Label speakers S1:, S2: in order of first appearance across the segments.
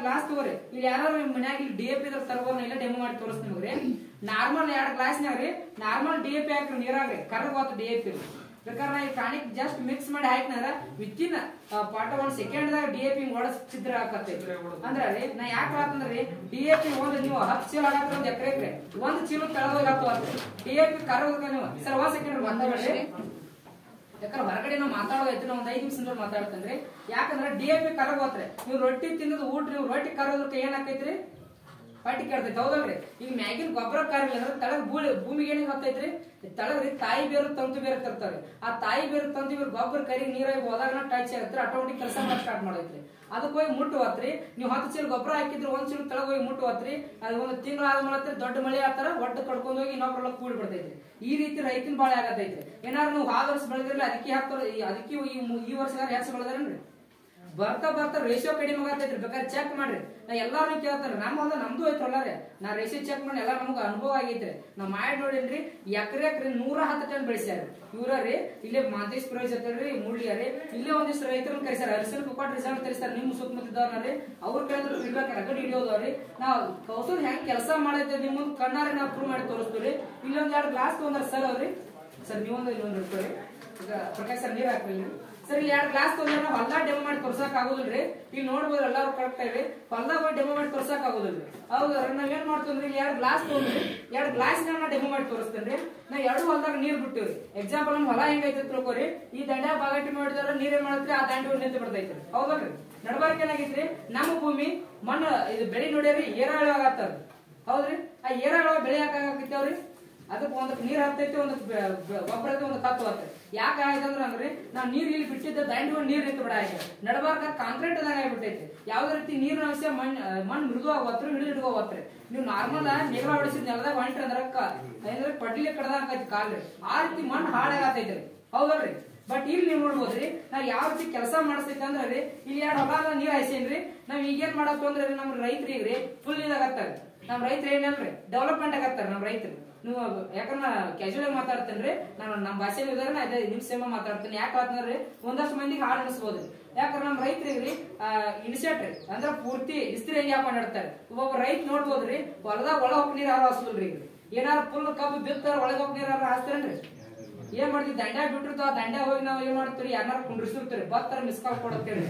S1: Glass ತಗೋರಿ ಇಲ್ಲಿ ಯಾರು ಮನ್ಯಾಗ ಇಲ್ಲಿ ಡಿ ಎ ಪಿ ಇದ್ರ ತರಬೋನ ಇಲ್ಲ ಡೆಮೋ ಮಾಡಿ ತೋರಿಸ್ ನಿಮ್ಗ್ರಿ ನಾರ್ಮಲ್ ಎರಡು ಗ್ಲಾಸ್ನಾಗ ರೀ ನಾರ್ಮಲ್ ಡಿ ಎ ಪಿ ಹಾಕ್ರಿ ನೀರಾಗ್ರಿ ಕರ್ಗ್ ಹೋತ ಡಿ ಎ ಪಿ ಬೇಕಾದ್ರೆ ನಾ ಈ ಟಾನಿಕ್ ಜಸ್ಟ್ ಮಿಕ್ಸ್ ಮಾಡಿ ಹಾಕಿನಾರ ವಿತಿನ್ ಪಾಟ ಒಂದ್ ಸೆಕೆಂಡ್ ದಾಗ ಡಿ ಎ ಪಿ ಹೊಡೆಸ್ ಚಿತ್ರ ಹಾಕತ್ತೈತಿ ಅಂದ್ರ ರೀ ನಾ ಯಾಕೆ ಹಾಕಂದ್ರಿ ಡಿ ಎ ಪಿ ಒಂದ್ ನೀವು ಹತ್ತು ಚೀಲ ಹಾಕತ್ರ ಒಂದ್ ಎಕರೆ ಒಂದ್ ಚೀಲ ಕೆಳಗೋಗಿ ಹಾಕುವ ಡಿ ಎ ಪಿ ಕರ ನೀವು ಸರ್ ಒಂದ್ ಸೆಕೆಂಡ್ ಮಾತಾಡ್ರಿ ಯಾಕಂದ್ರೆ ಹೊರಗಡೆ ನಾವು ಮಾತಾಡೋದೈತಿ ನಾವು ಒಂದ್ ಐದು ನಿಮಿಷ ಮಾತಾಡ್ತೇನ್ರಿ ಯಾಕಂದ್ರೆ ಡಿ ಎ ಪಿ ಕರಗೋತ್ರಿ ನೀವು ರೊಟ್ಟಿ ತಿನ್ನೋದು ಊಟ ನೀವು ರೊಟ್ಟಿ ಕರೋದಕ್ಕೆ ಏನ್ ಆಕೈತ್ರಿ ಹೊಟ್ಟಿ ಕೆಡ್ತೈತಿ ಹೌದಲ್ರಿ ಈಗ ಮ್ಯಾಗಿನ ಗೊಬ್ಬರ ಕಾರಿಲ್ಲ ಅಂದ್ರೆ ತಳಗ್ ಭೂಮಿ ಭೂಮಿಗೆ ಏನಿಗೆ ಹತ್ತೈತ್ರಿ ತಳಗ್ರಿ ತಾಯಿ ಬೇರು ತಂತು ಬೇರೆ ತರ್ತಾವ್ರಿ ಆ ತಾಯಿ ಬೇರು ತಂತು ಬೇರು ಗೊಬ್ಬರ ಕರಿ ನೀರಾಗಿ ಹೋದಾಗ ಟಚ್ ಆಗತ್ರಿ ಆಟೋಮೆಟಿಕ್ ಕೆಲಸ ಮಾಡಿ ಸ್ಟಾರ್ಟ್ ಮಾಡೈತ್ರಿ ಅದಕ್ಕೆ ಹೋಗಿ ಮುಟ್ಟುವತ್ರಿ ನೀವು ಹತ್ತು ಚೀಲ ಗೊಬ್ಬರ ಹಾಕಿದ್ರೆ ಒಂದ್ ಚೀಲ ತಳಗ ಹೋಗಿ ಮುಟ್ಟುವತ್ರಿ ಅದು ಒಂದು ತಿಂಗಳ ಆದ್ಮೇಲೆ ದೊಡ್ಡ ಮಳೆ ಆತರ ಒಟ್ಟು ಕಡ್ಕೊಂಡು ಹೋಗಿ ಇನ್ನೊಬ್ರೆಲ್ಲ ಕೂಡಿ ಬಿಡ್ತೈತ್ರಿ ಈ ರೀತಿ ರೈತನ ಬಾಳೆ ಆಗತೈತ್ರಿ ಏನಾರು ನೀವು ಹಾದ ವರ್ಷ ಬೆಳೆದಿರಲಿ ಅದಕ್ಕೆ ಹಾಕ್ತಾರ ಅದಕ್ಕೆ ಈ ಮು- ಈ ವರ್ಷ ಹೆಚ್ಚು ಬೆಳೆದ್ರೇನ್ರಿ ಬರ್ತಾ ಬರ್ತಾ ರೇಷಿಯೋ ಕಡಿಮೆ ಆಗತೈತ್ರಿ ಬೇಕಾದ್ರೆ ಚೆಕ್ ಮಾಡ್ರಿ ನಾ ಎಲ್ಲಾರು ಕೇಳ್ತಾರ ನಮ್ಮ ಹೊಲ ನಮ್ದು ಐತ್ರಲ್ಲ ರೀ ನಾ ರೇಷಿಯೋ ಚೆಕ್ ಮಾಡಿ ಎಲ್ಲ ನಮ್ಗೆ ಅನುಭವ ಆಗೈತ್ರಿ ನಾ ಮಾಡಿ ನೋಡಿನ್ರಿ ಎಕರೆ ಎಕರೆ ನೂರ ಹತ್ತು ಟನ್ ಬೆಳೆಸ್ಯಾರ ಇವ್ರ ರೀ ಇಲ್ಲೇ ಮಾಂತೇಶ್ ಪ್ರವೇಶ್ ಹತ್ತಲ್ರಿ ಮುಳ್ಳಿಯ ರೀ ಇಲ್ಲೇ ಒಂದಿಷ್ಟು ರೈತರನ್ನ ಕರೆಸ್ಯಾರ ಅರಿಸಲ್ ಕುಕ್ಕಾಟ್ ರಿಸಲ್ಟ್ ಕರೆಸ್ತಾರ ನಿಮ್ಮ ಸುತ್ತಮುತ್ತಿದ್ದವ್ರ ರೀ ಅವ್ರ ಕೇಳಿದ್ರು ಫೀಡ್ಬ್ಯಾಕ್ ರಗಡ್ ಹಿಡಿಯೋದವ್ರಿ ನಾವು ಕೌಸಲ್ ಹೆಂಗ್ ಕೆಲಸ ಮಾಡೈತೆ ನಿಮ್ಮ ಮುಂದೆ ಕಣ್ಣಾರೆ ನಾವು ಪ್ರೂವ್ ಮಾಡಿ ತೋರಿಸ್ತೀವಿ ಇಲ್ಲೊಂದ್ ಎರಡು ಗ್ಲಾಸ್ ತೊಗೊಂಡ್ರ ಸರ್ ಅವ್ರಿ ಸರ್ ನೀವೊಂದು ಇಲ್ಲೊಂದು ಇಟ್ಕೊಳ್ಳಿ ಈಗ ಪ್ರಕಾಶ್ ಸರ್ ನೀರ್ ಹಾಕ್ರಿ ಸರ್ ಇಲ್ಲಿ ಎರಡು ಗ್ಲಾಸ್ ತೊಗೊಂಡ್ರೆ ನಾವು ಹೊಲ್ದಾಗ ಡೆಮೋ ಮಾಡಿ ತೋರ್ಸಕ್ ಆಗೋದಿಲ್ರಿ ಇಲ್ಲಿ ನೋಡ್ಬೋದು ಎಲ್ಲಾರು ಕರೆಕ್ಟ್ ಇರಿ ಹೊಲ್ದಾಗ ಡೆಮೋ ಮಾಡಿ ತೋರ್ಸಕ್ ಆಗೋದಿಲ್ರಿ ಹೌದಾ ನಾವ್ ಏನ್ ಮಾಡ್ತೀವಿ ಇಲ್ಲಿ ಎರಡು ಗ್ಲಾಸ್ ತೊಗೊಂಡ್ರಿ ಎರಡು ಗ್ಲಾಸ್ ನಾ ಡೆಮೋ ಮಾಡಿ ತೋರಿಸ್ತೇನ್ರಿ ನಾ ಎರಡು ಹೊಲ್ದಾಗ ನೀರ್ ಬಿಟ್ಟಿವ್ರಿ ಎಕ್ಸಾಂಪಲ್ ನಮ್ ಹೊಲ ಹೆಂಗೈತೆ ತಿಳ್ಕೊರಿ ಈ ದಂಡ ಬಾಗಟ್ಟಿ ಮಾಡಿದ್ರೆ ನೀರ್ ಏನ್ ಮಾಡತ್ರಿ ಆ ದಂಡ ನಿಂತು ಬಿಡ್ತೈತ್ರಿ ಹೌದಲ್ರಿ ನಡಬಾರ್ಕ ಏನಾಗೈತ್ರಿ ನಮ್ಮ ಭೂಮಿ ಮಣ್ಣು ಇದು ಬೆಳಿ ನೋಡ್ಯಾರಿ ಏರಾಳ ಆಗತ್ತದ ಹೌದ್ರಿ ಆ ಏರಾಳ ಬೆಳೆ ಹಾಕಾಗತ್ತೇವ್ರಿ ಅದಕ್ಕೆ ಒಂದಕ್ಕೆ ನೀರ್ ಹತ್ತೈತಿ ಒಂದಕ್ಕೆ ಗೊಬ್ಬರ ಐತಿ ಒಂದಕ್ಕೆ ಹತ್ತು ಹತ್ತೈತಿ ಯಾಕೆ ಆಯ್ತಂದ್ರ ಅಂದ್ರೆ ನಾವ್ ನೀರ್ ಇಲ್ಲಿ ಬಿಟ್ಟಿದ್ದ ದಂಡಿ ಒಂದ್ ನೀರ್ ನಿಂತು ಬಿಡ ಆಯ್ತು ನಡಬಾರ್ಕ ಕಾಂಕ್ರೀಟ್ ದಾಗ ಆಗ್ಬಿಟ್ಟೈತಿ ಯಾವ್ದೇ ರೀತಿ ನೀರಿನ ಅಂಶ ಮಣ್ ಮಣ್ಣು ಮೃದು ಆಗೋತ್ರಿ ಹಿಡಿದು ಹಿಡ್ಕೋವತ್ರಿ ನೀವು ನಾರ್ಮಲ್ ನೇಗ್ಲ ಹೊಡಿಸಿದ ನೆಲದಾಗ ಹೊಂಟ್ರಿ ಅಂದ್ರ ಕ- ಅಂದ್ರೆ ಪಟ್ಟಿಲಿ ಕಡ್ದಾಕೈತಿ ಕಾಲ್ರಿ ಆ ರೀತಿ ಮಣ್ಣು ಹಾಳಾಗತೈತ್ರಿ ಹೌದಲ್ರಿ ಬಟ್ ಇಲ್ಲಿ ನೀವು ನೋಡ್ಬೋದ್ರಿ ನಾವ್ ಯಾವ ರೀತಿ ಕೆಲಸ ಮಾಡಿಸ್ತೈತಿ ಅಂದ್ರ ರೀ ಇಲ್ಲಿ ಎರಡು ಹೊಲ ನೀರ್ ಹಾಯ್ಸೇನ್ರಿ ನಾವ್ ಈಗೇನ್ ಮಾಡತ್ತು ಅಂದ್ರೆ ರೀ ನಮ್ ರೈತರಿಗೆ ಫುಲ್ ಇದಾಗತ್ತಾರ ನಮ್ ರೈತರು ಏನಲ್ರಿ ಡೆವಲಪ್ಮೆಂಟ್ ಆಗತ್ತಾರ ನಮ್ ರೈತರು ನೀವು ಯಾಕಂದ್ರೆ ಕ್ಯಾಶುವಲ್ ಆಗಿ ಮಾತಾಡ್ತೇನ್ರಿ ನಾನು ನಮ್ಮ ಭಾಷೆಯಲ್ಲಿ ಇದಾರೆ ನಾ ಅದೇ ನಿಮ್ ಸೇಮ ಮಾತಾಡ್ತೇನೆ ಯಾಕೆ ಆತ್ನರಿ ಒಂದಷ್ಟು ಮಂದಿಗೆ ಹಾಳು ಅನಿಸ್ಬೋದು ಯಾಕಂದ್ರೆ ನಮ್ಮ ರೈತರಿಗೆ ಇನ್ಸೆಟ್ ರೀ ಅಂದ್ರೆ ಪೂರ್ತಿ ಇಸ್ತ್ರಿ ಹೆಂಗ್ ಹಾಕೊಂಡ್ ಇಡ್ತಾರೆ ಒಬ್ಬೊಬ್ಬ ರೈತ ನೋಡ್ಬೋದ್ರಿ ಹೊಲದಾಗ ಒಳ ಹೋಗ್ ನೀರ್ ಯಾರು ಹಾಸ್ಲಲ್ರಿ ಈಗ ಏನಾರ ಫುಲ್ ಕಬ್ಬು ಬಿತ್ತಾರ ಒಳಗೆ ಹೋಗ್ ನೀರ್ ಯಾರು ಹಾಸ್ತಾರೇನ್ರಿ ಏನ್ ಮಾಡ್ತೀವಿ ದಂಡ ಬಿಟ್ಟಿರ್ತಾವ ದಂಡ ಹೋಗಿ ನಾವ್ ಏನ್ ಮಾಡ್ತೀವಿ ಯಾರು ಕುಂಡ್ರಿಸಿರ್ತೀರಿ ಬತ್ತರ ಮಿಸ್ ಕಾಲ್ ಕೊಡತ್ತೇಳಿ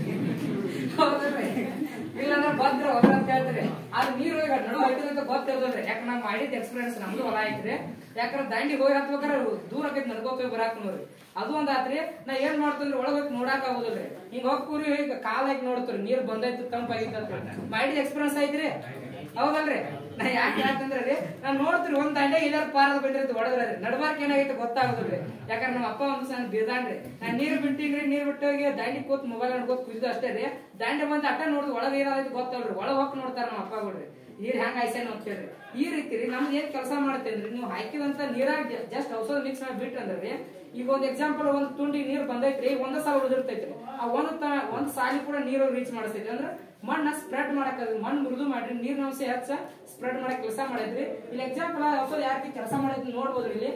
S1: ಹೌದಲ್ರಿ ಇಲ್ಲಾಂದ್ರೆ ಭದ್ರ ಹೊಲ ಅಂತ ಹೇಳ್ತೀರಿ ಅದು ನೀರು ಹೋಗಿ ನಡು ಹೋಯ್ತದೆ ಅಂತ ಗೊತ್ತಿರೋದ್ರಿ ಯಾಕಂದ್ರೆ ನಾವ್ ಮಾಡಿದ ಎಕ್ಸ್ಪೀರಿಯನ್ಸ್ ನಮ್ದು ಹೊಲ ಐತ್ರಿ ಯಾಕಂದ್ರೆ ದಂಡಿ ಹೋಗಿ ಹತ್ಬೇಕಾದ್ರೆ ದೂರ ಆಕೈತಿ ನಡ್ಕೋತ ಹೋಗಿ ಬರಾಕ್ ನೋಡ್ರಿ ಅದು ಒಂದ್ ಆತ್ರಿ ನಾ ಏನ್ ಮಾಡ್ತೀನಿ ಒಳಗ್ ಹೋಗಿ ನೋಡಾಕ್ ಆಗೋದಿಲ್ರಿ ಹಿಂಗ ಹೋಗ್ಕೂರಿ ಈಗ ಕಾಲ್ ಹಾಕಿ ನೋಡ್ತೀರಿ ನೀರ್ ಬಂದೈತಿ ತಂಪಾಗಿತ್ತು ಅಂತ ಮಾಡಿದ ಎಕ್ಸ್ಪೀರಿಯನ್ಸ್ ಐತ್ರಿ ಹೌದಲ್ರಿ ನಾ ಯಾಕೆ ಹೇಳ್ತಂದ್ರೆ ರೀ ನಾನ್ ನೋಡ್ತೀರಿ ಒಂದ್ ದಂಡೆ ಇದಾರ ಪಾರದ ಬಿಟ್ಟಿರ್ತಿ ಹೊಡೆದ್ರಿ ನಡ್ಬಾರ್ಕ್ ಏನಾಗೈತೆ ಗೊತ್ತಾಗೋದಿಲ್ರಿ ಯಾಕಂದ್ರೆ ನಮ್ಮ ಅಪ್ಪ ಒಂದು ಸಣ್ಣ ಬಿದ್ದಾನ್ರಿ ನಾನ್ ನೀರ್ ಬಿಟ್ಟಿನ್ರಿ ನೀರ್ ಬಿಟ್ಟೋಗಿ ದಂಡಿ ಕೂತ್ ಮೊಬೈಲ್ ನೋಡ್ಕೋತ್ ಕುಯ್ದು ಅಷ್ಟೇ ರೀ ದಂಡೆ ಬಂದ್ ಅಟ್ಟ ನೋಡಿದ್ ಒಳಗ್ ಏನಾಗೈತಿ ಗೊತ್ತಲ್ರಿ ಒಳಗ್ ಹೋಗಿ ನೋಡ್ತಾರ ನಮ್ಮ ಅಪ್ಪ ಬಿಡ್ರಿ ನೀರ್ ಹೆಂಗ್ ಹಾಯ್ಸೇನು ಅಂತ ಹೇಳ್ರಿ ಈ ರೀತಿ ರೀ ನಮ್ದು ಏನ್ ಕೆಲಸ ಮಾಡ್ತೇನ್ರಿ ನೀವು ಹಾಕಿದಂತ ನೀರಾಗ ಜಸ್ಟ್ ಔಷಧ ಮಿಕ್ಸ್ ಮಾಡಿ ಬಿಟ್ರಂದ್ರಿ ಈಗ ಒಂದ್ ಎಕ್ಸಾಂಪಲ್ ಒಂದ್ ತುಂಡಿ ನೀರ್ ಬಂದೈತ್ರಿ ಒಂದ ಸಾಲ ಉಳಿದಿರ್ತೈತ್ರಿ ಆ ಒಂದ್ ತ- ಒಂದ್ ಸಾಲಿ ಕೂಡ ನೀರು ರೀಚ್ ಮಾಡಿಸ್ತೈತಿ ಅಂದ್ರ ಮಣ್ಣ ಸ್ಪ್ರೆಡ್ ಮಾಡಕ್ ಮಣ್ಣು ಮೃದು ಮಾಡ್ರಿ ನೀರಿನ ಅಂಶ ಹೆಚ್ಚ ಸ್ಪ್ರೆಡ್ ಮಾಡಕ್ ಕೆಲಸ ಮಾಡೈತ್ರಿ ಇಲ್ಲಿ ಎಕ್ಸಾಂಪಲ್ ಔಷಧ ಯಾಕೆ ಕೆಲಸ ಮಾಡೈತಿ ನೋಡ್ಬೋದ್ರಿ ಇಲ್ಲಿ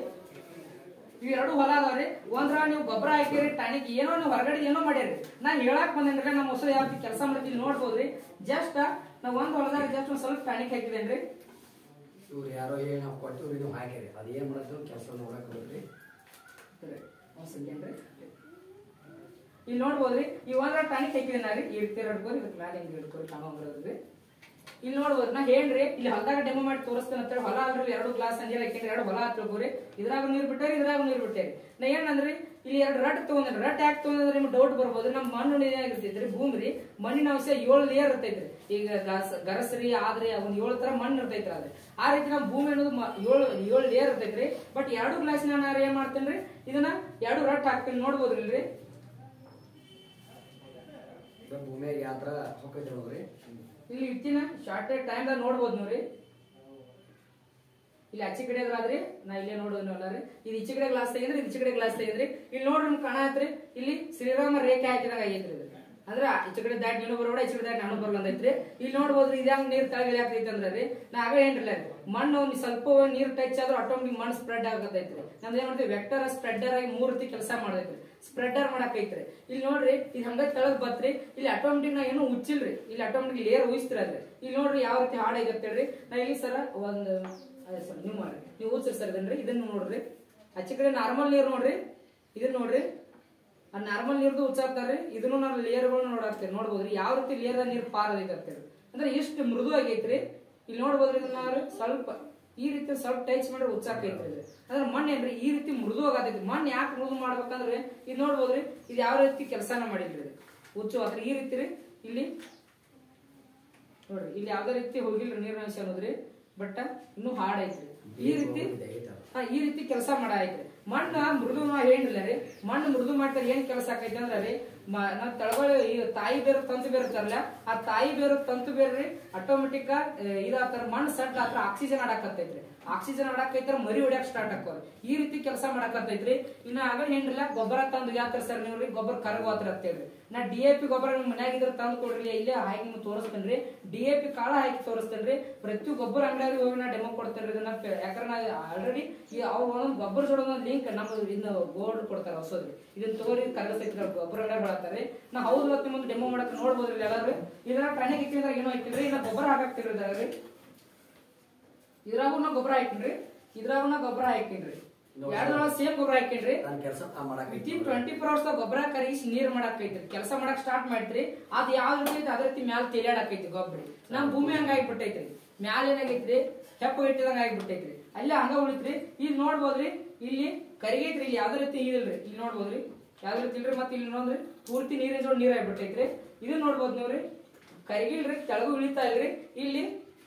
S1: ಇವ್ ಎರಡು ಹೊಲ ಅದಾವ್ರಿ ಒಂದ್ರ ನೀವು ಗೊಬ್ಬರ ಹಾಕಿರಿ ಟಾನಿಕ್ ಏನೋ ನೀವು ಹೊರಗಡೆ ಏನೋ ಮಾಡ್ಯಾರಿ ನಾನ್ ಹೇಳಕ್ ಬಂದೇನ್ರಿ ನಮ್ಮ ಹೊಸ ಯಾವ ಕೆಲಸ ಮಾಡ್ತೀನಿ ನೋಡ್ಬೋದ್ರಿ ಜಸ್ಟ್ ನಾವ್ ಒಂದ್ ಹೊಲದಾಗ ಜಸ್ಟ್ ಒಂದ್ ಸ್ವಲ್ಪ ಟಾನಿಕ್ ಹಾಕಿದೇನ್ರಿ
S2: ಇವ್ರು ಯಾರೋ ಏನ್ ನಾವು ಕೊಟ್ಟಿವ್ರಿ ನೀವು ಹಾಕಿರಿ ಅದು ಏನ್ ಮಾಡತ್ತೋ ಕೆಲಸ ನೋಡಕ್ ಹೋಗ್ರಿ
S1: ಒಂದ್ second ರೀ. ಇಲ್ಲಿ ನೋಡ್ಬೋದ್ರಿ ಈ ಒಂದ್ರ ಟಾನಿಕ್ ಹಾಕಿದೇನ ರೀ ಈ ರೀತಿ ಹಿಡ್ಕೋರಿ ಇದಕ್ಕೆ ಮ್ಯಾಲೆ ಹಿಂಗ್ ಹಿಡ್ಕೋರಿ ಕಾಣೋದ್ರಿ ಇಲ್ಲಿ ನೋಡ್ಬೋದು ನಾ ಹೇಳ್ರಿ ಇಲ್ಲಿ ಹೊಲದಾಗ ಡೆಮೋ ಮಾಡಿ ತೋರಿಸ್ತೇನೆ ಅಂತೇಳಿ ಹೊಲ ಅಲ್ರಿ ಎರಡು ಗ್ಲಾಸ್ ನೀರ್ ಹಾಕಿದ್ರೆ ಎರಡು ಹೊಲ ಹತ್ಕೋರಿ ಇದ್ರಾಗ ನೀರ್ ಬಿಟ್ಟಾರಿ ಇದ್ರಾಗ ನೀರ್ ಬಿಟ್ಟಾರಿ ನಾ ಏನಂದ್ರಿ ಇಲ್ಲಿ ಎರಡು ರಟ್ ತಗೊಂಡ್ರಿ ರಟ್ ಯಾಕೆ ತಗೊಂಡ್ರೆ ನಿಮ್ಗೆ ಡೌಟ್ ಬರ್ಬೋದು ನಮ್ಮ ಮಣ್ಣು ಏನಾಗಿರ್ತೈತ್ರಿ ಭೂಮಿ ರೀ ಮಣ್ಣಿನ ಅಂಶ ಏಳು ಲೇಯರ್ ಇರ್ತೈತ್ರಿ ಈಗ ಗಸ- ಗರಸ್ರಿ ಆದ್ರಿ ಒಂದ್ ಏಳು ತರ ಮಣ್ಣು ಇರ್ತೈತ್ರಿ ಅದು ಆ ರೀತಿ ನಮ್ಮ ಭೂಮಿ ಅನ್ನೋದು ಮ- ಏಳು ಏಳು ಲೇಯರ್ ಇರ್ತೈತ್ರಿ ಬಟ್ ಎರಡು ಗ್ಲಾಸ್ ನಾನು ಏನ್ ಮಾಡ್ತೇನ್ರಿ ಇದನ್ನ ಎರಡು ರಟ್ ಹಾಕ್ತೀನಿ ನೋಡ್ಬೋದ್ರಿ ಇಲ್ರಿ
S2: ಇದು ಭೂಮಿಯಾಗ ಯಾವ ಥರ ಹೊಕ್ಕೈತಿ ನೋಡ್ರಿ
S1: ಇಲ್ಲಿ ಇಟ್ಟಿನ ಶಾರ್ಟೆಡ್ ಟೈಮ್ ದಾಗ ನೋಡ್ಬೋದು ನೋಡ್ರಿ ಇಲ್ಲಿ ಆಚೆ ಕಡೆ ಆದ್ರಿ ನಾ ಇಲ್ಲೇ ನೋಡೋದು ಅಲ್ಲ ರೀ ಇದು ಈಚೆ ಕಡೆ ಗ್ಲಾಸ್ ತೆಗಿದ್ರಿ ಈಚೆ ಕಡೆ ಗ್ಲಾಸ್ ತೆಗಿದ್ರಿ ಇಲ್ಲಿ ನೋಡ್ರಿ ನಿಮ್ಗೆ ಕಾಣ ಇಲ್ಲಿ ಶ್ರೀರಾಮ ರೇಖೆ ಹಾಕಿದಾಗ ಆಗೈತ್ರಿ ಇದು ಅಂದ್ರೆ ಈಚೆ ಕಡೆ ದಾಟಿ ನೀನು ಬರೋಣ ಈಚೆ ಕಡೆ ದಾಟಿ ನಾನು ಬರಲ್ಲ ಅಂತ ಐತ್ರಿ ಇಲ್ಲಿ ನೋಡ್ಬೋದ್ರಿ ಇದ್ಯಾಂಗ ನೀರ್ ತಳಗ ಇಳಿಯಾಕೈತಿ ಅಂದ್ರೆ ರೀ ನಾ ಆಗ ಏನ್ರಲ್ಲ ಮಣ್ಣು ಒಂದ್ ಸ್ವಲ್ಪ ನೀರ್ ಟಚ್ ಆದ್ರೆ ಆಟೋಮೆಟಿಕ್ ಮಣ್ಣು ಸ್ಪ್ರೆಡ್ ಆಗತೈತ್ರಿ ನಮ್ದು ಏನ್ ಮಾಡ್ತೀವಿ ವೆಕ್ಟರ್ ಸ್ಪ್ರೆಡರ್ ಆಗಿ ಮೂರ್ ರೀತಿ ಕೆಲಸ ಮಾಡೈತ್ರಿ ಸ್ಪ್ರೆಡರ್ ಮಾಡಕೈತ್ರಿ ಇಲ್ಲಿ ನೋಡ್ರಿ ಇದು ಹಂಗ ತೆಳಗ್ ಬತ್ರಿ ಇಲ್ಲಿ ಆಟೋಮೆಟಿಕ್ ನಾ ಏನು ಉಚ್ಚಿಲ್ರಿ ಇಲ್ಲಿ ಆಟೋಮೆಟಿಕ್ ಲೇಯರ್ ಉಯಿಸ್ತಿರಲ್ರಿ ಇಲ್ಲಿ ನೋಡ್ರಿ ಯಾವ ರೀತಿ ಹಾಡ್ ಆಗತ್ತೆ ಹೇಳ್ರಿ ನಾ ಇಲ್ಲಿ ಸರ ಒಂದ್ ಅದೇ ಸರ್ ನೀವು ಮಾಡ್ರಿ ನೀವು ಉಚ್ಚಿರಿ ಸರ್ ಇದನ್ರಿ ಇದನ್ನ ನೋಡ್ರಿ ಆಚೆ ಕಡೆ ನಾರ್ಮಲ್ ನೀರ್ ನೋಡ್ರಿ ಇದನ್ನ ನೋಡ್ರಿ ಆ ನಾರ್ಮಲ್ ನೀರ್ದು ಉಚ್ಚಾರ್ತಾರ್ರಿ ಇದನ್ನು ನಾನು ಲೇಯರ್ಗಳು ನೋಡಾಕ್ತೇವೆ ನೋಡ್ಬೋದ್ರಿ ಯಾವ ರೀತಿ ಲೇಯರ್ ನೀರ್ ಪಾರ್ ಆಗೈತೆ ಅಂದ್ರೆ ಇಷ್ಟು ಮೃದು ಆಗೈತ್ರಿ ಇಲ್ಲಿ ನೋಡ್ಬೋದ್ರಿ ಇದನ್ನ ನಾವು ಸ್ವಲ್ಪ ಈ ರೀತಿ ಸ್ವಲ್ಪ ಟಚ್ ಮಾಡಿ ಉಚ್ಚಾಕೈತ್ರಿ ಇದು ಅಂದ್ರೆ ಮಣ್ಣು ಏನ್ರಿ ಈ ರೀತಿ ಮೃದು ಆಗತೈತಿ ಮಣ್ಣು ಯಾಕೆ ಮೃದು ಮಾಡ್ಬೇಕಂದ್ರೆ ಇದು ನೋಡ್ಬೋದ್ರಿ ಇದು ಯಾವ ರೀತಿ ಕೆಲಸನ ಮಾಡಿದ್ರಿ ಇದು ಉಚ್ಚು ಹತ್ರ ಈ ರೀತಿ ರೀ ಇಲ್ಲಿ ನೋಡ್ರಿ ಇಲ್ಲಿ ಯಾವ್ದೇ ರೀತಿ ಹೋಗಿಲ್ರಿ ನೀರಿನ ಅಂಶ ಅನ್ನೋದ್ರಿ ಬಟ್ ಇನ್ನೂ ಹಾಡ್ ಐತ್ರಿ ಈ ರೀತಿ ಹಾ, ಈ ರೀತಿ ಕೆಲಸ ಮಾಡಾಯ್ತ್ರಿ ಮಣ್ಣು ಮೃದು ಮಾಡಿ ಏನಿಲ್ಲ ರೀ ಮಣ್ಣು ಮೃದು ಮಾಡ್ತಾರೆ ಏನ್ ಕೆಲಸ ಆಕೈತಿ ಅಂದ್ರೆ ರೀ ಮ- ನಾವ್ ತಳಗೊಳ ಈ ತಾಯಿ ಬೇರು ತಂತು ಬೇರು ಇರ್ತಾರಲ್ಲ ಆ ತಾಯಿ ಬೇರು ತಂತು ಬೇರು ರೀ ಆಟೋಮೆಟಿಕ್ ಇದಾಗ್ತಾರ ಮಣ್ಣು ಸೆಟ್ ಆತರ ಆಕ್ಸಿಜನ್ ಆಡಾಕತ್ತೈತ್ರಿ ಆಕ್ಸಿಜನ್ ಆಡಾಕೈತ್ರ ಮರಿ ಹೊಡ್ಯಾಕ್ ಸ್ಟಾರ್ಟ್ ಆಕವ್ರಿ ಈ ರೀತಿ ಕೆಲಸ ಮಾಡಾಕತ್ತೈತ್ರಿ ಇನ್ನ ಆಗ ಏನಿಲ್ಲ ಗೊಬ್ಬರ ತಂದು ಯಾತ್ರ ಸರ್ ನೀವು ರೀ ಗೊಬ್ಬರ ಕರಗೋತ್ರ ಅಂತೇಳ್ರಿ ನಾ ಡಿ ಎ ಪಿ ಗೊಬ್ಬರ ನಿಮ್ ಮನ್ಯಾಗ ಇದ್ರ ತಂದು ಕೊಡ್ರಿ ಇಲ್ಲೇ ಹಾಕಿ ನಿಮ್ಗೆ ತೋರಿಸ್ತೇನ್ರಿ ಡಿ ಎ ಪಿ ಕಾಳ ಹಾಕಿ ತೋರಿಸ್ತೇನ್ರಿ ಪ್ರತಿ ಗೊಬ್ಬರ ಅಂಗಡಿಯಾಗ ಹೋಗಿ ನಾ ಡೆಮೋ ಕೊಡ್ತೇನ್ರಿ ಇದನ್ನ ಪೆ- ಯಾಕಂದ್ರೆ ನಾ ಆಲ್ರೆಡಿ ಈ ಅವ್ರು ಒಂದೊಂದು ಗೊಬ್ಬರ ಜೋಡ ಒಂದೊಂದು ಲಿಂಕ್ ನಮ್ಮ ಇನ್ನು ಬೋರ್ಡ್ ಕೊಡ್ತಾರೆ ಹೊಸದ್ರಿ ಇದನ್ನ ತೋರಿ ಕಲಸೈತಿ ಗೊಬ್ಬರ ಅಂಗಡಿ ಬಳಸ್ತಾರೆ ನಾ ಹೌದು ಮತ್ತೆ ಮುಂದೆ ಡೆಮೋ ಮಾಡಕ್ ನೋಡ್ಬೋದ್ರಿ ಎಲ್ಲಾರು ಇದ್ರಾಗ ಟ್ರೈನಿಗೆ ಇಕ್ಕಿದ್ರೆ ಏನೋ ಹಾಕಿದ್ರಿ ಇನ್ನ ಗೊಬ್ಬರ ಹಾಕಾಕ್ತಿರಿ ಇದ್ರಾಗ್ರಿ ಇದ್ರಾಗೂ ನಾ ಗೊಬ್ಬರ ಹಾಕಿನ್ರಿ ಇದ್ರಾಗೂ ನಾ ಗೊಬ್ಬರ ಹಾಕಿನ್ರಿ ಎರಡರೊಳಗ ಸೇಮ್ ಗೊಬ್ಬರ ಹಾಕಿನ್ರಿ
S2: ನನ್ನ ಕೆಲಸ ತಾ ಮಾಡಕ್ಕೆ
S1: ವಿತಿನ್ ಟ್ವೆಂಟಿ ಫೋರ್ ಅವರ್ಸ್ ಗೊಬ್ಬರ ಕರಿಸಿ ನೀರ್ ಮಾಡಾಕೈತ್ರಿ ಕೆಲಸ ಮಾಡಕ್ ಸ್ಟಾರ್ಟ್ ಮಾಡ್ತ್ರಿ ಅದ್ ಯಾವ ರೀತಿ ಐತಿ ಅದೇ ರೀತಿ ಮ್ಯಾಲ ತೇಲಾಡಕೈತಿ ಗೊಬ್ಬರ ನಮ್ ಭೂಮಿ ಹಂಗ ಆಗಿಬಿಟ್ಟೈತ್ರಿ ಮ್ಯಾಲ ಏನಾಗೈತ್ರಿ ಹೆಪ್ಪ ಇಟ್ಟಿದಂಗ ಆಗಿಬಿಟ್ಟೈತ್ರಿ ಅಲ್ಲೇ ಹಂಗ ಉಳಿತ್ರಿ ಇಲ್ಲಿ ನೋಡ್ಬೋದ್ರಿ ಇಲ್ಲಿ ಕರಿಗೈತ್ರಿ ಇಲ್ಲಿ ಯಾವ್ದೇ ರೀತಿ ಇದಿಲ್ರಿ ಇಲ್ಲಿ ನೋಡ್ಬೋದ್ರಿ ಯಾವ್ದೇ ರೀತಿ ಇಲ್ರಿ ಮತ್ತೆ ಇಲ್ಲಿ ನೋಡ್ರಿ ಪೂರ್ತಿ ನೀರಿನ ಜೋಡ್ ನೀರ್ ಆಗ್ಬಿಟ್ಟೈತ್ರಿ ಇದು ನೋಡ್ಬೋದ್ ನೀವ್ರಿ ಕರಿಗಿಲ್ರಿ ತೆಳಗು ಇಳಿತಾ ಇಲ್ರಿ ಇಲ್ಲಿ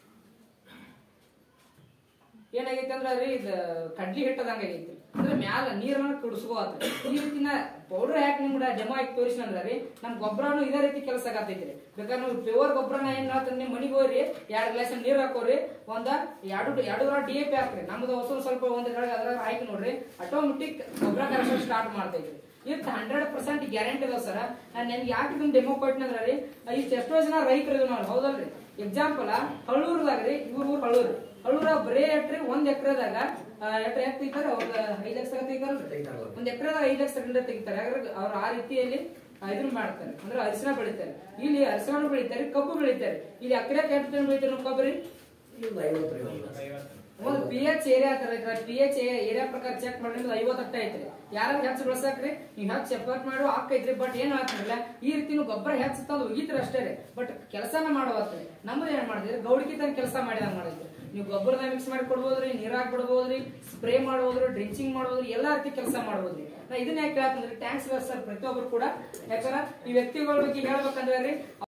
S1: ಏನಾಗೈತೆ ಅಂದ್ರೆ ರೀ ಇದು ಕಡ್ಲಿ ಹಿಟ್ಟದಂಗ ಆಗೈತಿ ಅಂದ್ರೆ ಮ್ಯಾಲ ನೀರನ್ನ ಕುಡಿಸ್ಕೋತ್ರಿ ಈ ರೀತಿನ ಪೌಡರ್ ಹಾಕಿ ನಿಮ್ಗೆ ಡೆಮೋ ಹಾಕಿ ತೋರಿಸಿನಂದ್ರ ರೀ ನಮ್ ಗೊಬ್ಬರನು ಇದೇ ರೀತಿ ಕೆಲಸ ಆಗತೈತ್ರಿ ಬೇಕಾದ್ರೆ ನೀವು ಪ್ಯೂರ್ ಗೊಬ್ಬರನ ಏನ್ ಹೇಳ್ತಾರೆ ನಿಮ್ ಮನಿಗೆ ಹೋಗ್ರಿ ಎರಡ್ ಗ್ಲಾಸ್ ನೀರ್ ಹಾಕೋರಿ ಒಂದ ಎರಡು ಎರಡು ಡಿ ಎ ಪಿ ಹಾಕ್ರಿ ನಮ್ದು ಹೊಸ ಸ್ವಲ್ಪ ಒಂದ್ ಇದ್ರಾಗ ಅದ್ರಾಗ ಹಾಕಿ ನೋಡ್ರಿ ಆಟೋಮೆಟಿಕ್ ಗೊಬ್ಬರ ಕರೆಕ್ಷನ್ ಸ್ಟಾರ್ಟ್ ಮಾಡ್ತೈತ್ರಿ ಇದಕ್ಕೆ ಹಂಡ್ರೆಡ್ ಪರ್ಸೆಂಟ್ ಗ್ಯಾರಂಟಿ ಅದಾವ ಸರ್ ನಾನು ನಿಮ್ಗೆ ಯಾಕೆ ಇದನ್ನ ಡೆಮೋ ಕೊಟ್ಟಿನಂದ್ರ ರೀ ಇಷ್ಟು ಎಷ್ಟೋ ಜನ ರೈತರು ಇದಾವ್ ನೋಡಿ ಹೌದಲ್ರಿ ಎಕ್ಸಾಂಪಲ್ ಹಳ್ಳೂರ್ದಾಗ ರೀ ಇವ್ರ ಊರ್ ಹಳ್ಳೂರು ಹಳ್ಳೂರ ಬರೇ ಎಟ್ರಿ ಒಂದ್ ಎಕರೆದಾಗ ಎಟ್ರೆ ಯಾಕೆ ತೆಗಿತಾರೆ ಅವ್ರ ಐದ್ ಲಕ್ಷ ತೆಗಿತಾರಲ್ರಿ
S2: ತೆಗಿತಾರಲ್ಲ.
S1: ಒಂದ್ ಎಕರೆದಾಗ ಐದ್ ಲಕ್ಷ ಗಂಟೆ ತೆಗಿತಾರೆ ಯಾಕಂದ್ರೆ ಅವ್ರು ಆ ರೀತಿಯಲ್ಲಿ ಆ, ಇದನ್ನ ಮಾಡ್ತಾರೆ ಅಂದ್ರೆ ಅರಿಶಿನ ಬೆಳಿತಾರೆ ಇಲ್ಲಿ ಅರಿಶಿನ ಬೆಳಿತಾರೆ ಕಬ್ಬು ಬೆಳಿತಾರೆ ಇಲ್ಲಿ ಎಕರೆ ಎಷ್ಟು ಟನ್ ಬೆಳಿತಾರೆ ನಾವು ಕೊಬ್ಬರಿ
S2: ಒಂದು ಐವತ್ತು ಐವತ್ತು
S1: ಒಂದು ಪಿ ಎಚ್ ಏರಿಯಾ ತರ ಪಿ ಎಚ್ ಏರಿಯಾ ಪ್ರಕಾರ ಚೆಕ್ ಮಾಡಿ ಐವತ್ತಟ್ಟ ಐತ್ರಿ ಯಾರು ಹೆಚ್ಚು ಬೆಳ್ಸಾಕ್ರಿ ನೀವು ಹೆಚ್ಚು ಎಫರ್ಟ್ ಮಾಡು ಹಾಕೈತ್ರಿ ಬಟ್ ಏನ್ ಆಗ್ತಿರಲ್ಲ ಈ ರೀತಿ ನೀವು ಗೊಬ್ಬರ ಹೆಚ್ಚು ತಂದು ಒಗಿತ್ರಿ ಅಷ್ಟೇ ರೀ ಬಟ್ ಕೆಲಸನ ಮಾಡುವತ್ರಿ ನಮ್ಮದು ಏನ್ ಮಾಡಿದ್ರಿ ಗೌಡಿಗೆ ತಂದು ಕೆಲಸ ಮಾಡಿದಂಗ ಮಾಡಿದ್ರಿ ನೀವು ಗೊಬ್ಬರದ ಮಿಕ್ಸ್ ಮಾಡಿ ಕೊಡ್ಬೋದ್ರಿ ನೀರಾಕ್ ಬಿಡ್ಬೋದ್ರಿ ಸ್ಪ್ರೇ ಮಾಡ್ಬೋದ್ರಿ ಡ್ರಿಂಚಿಂಗ್ ಮಾಡ್ಬೋದ್ರಿ ಎಲ್ಲಾ ರೀತಿ ಕೆಲಸ ಮಾಡ್ಬೋದ್ರಿ ನಾ ಇದನ್ನ ಯಾಕೆ ಹೇಳ್ತಂದ್ರೆ ಟ್ಯಾಂಕ್ಸ್ ವ್ಯವಸ್ಥೆ ಪ್ರತಿಯೊಬ್ಬರು ಕೂಡ ಯಾಕಂದ್ರೆ ಈ ವ್ಯಕ್ತಿಗಳ ಬಗ್ಗೆ ಹೇಳ್ಬೇಕಂದ್ರೆ ರೀ